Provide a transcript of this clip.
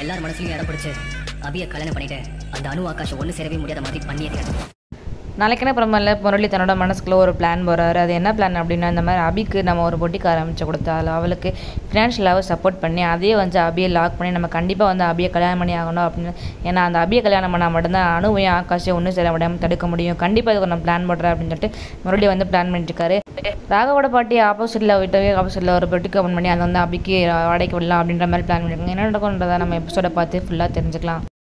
எல்லார் மனசுலயும் இடம் பிடிச்சு அபிய கல்யாணம் பண்ணிட்டு அந்த அணு ஆகாஷ் ஒண்ணு சேரவே முடியாத மாதிரி பண்ணியிருக்கேன் நாளைக்கு என்ன பரவாயில்ல முரளி தன்னோட மனசுக்குள்ள ஒரு பிளான் போகிறாரு அது என்ன பிளான் அப்படின்னா இந்த மாதிரி அபிக்கு நம்ம ஒரு பொட்டிக்கு ஆரம்பிச்சு கொடுத்தா அதில் அவளுக்கு ஃபினான்ஷியலாக சப்போர்ட் பண்ணி அதையே வந்து அபியை லாக் பண்ணி நம்ம கண்டிப்பாக வந்து அபியை கல்யாணம் பண்ணி ஆகணும் அப்படின்னு ஏன்னா அந்த அபியை கல்யாணம் பண்ணால் மட்டும்தான் அணுவையும் ஆகாஷையும் ஒன்றும் சேர முடியாமல் தடுக்க முடியும் கண்டிப்பாக இதுக்கு நான் பிளான் போடுறேன் அப்படின்னு சொல்லிட்டு முரளி வந்து பிளான் பண்ணிட்டு இருக்காரு ராகவோட பாட்டி ஆப்போசிட்டில் விட்டவே ஆப்போசிட்டில் ஒரு பெட்டுக்கு ஓப்பன் பண்ணி அதை வந்து அபிக்கு வாடகைக்கு விடலாம் அப்படின்ற மாதிரி பிளான் பண்ணியிருக்காங்க என்ன நடக்கும்ன்றதை நம்ம எபிசோட பார்த்து ஃபுல்லாக தெரிஞ்சுக்கலாம்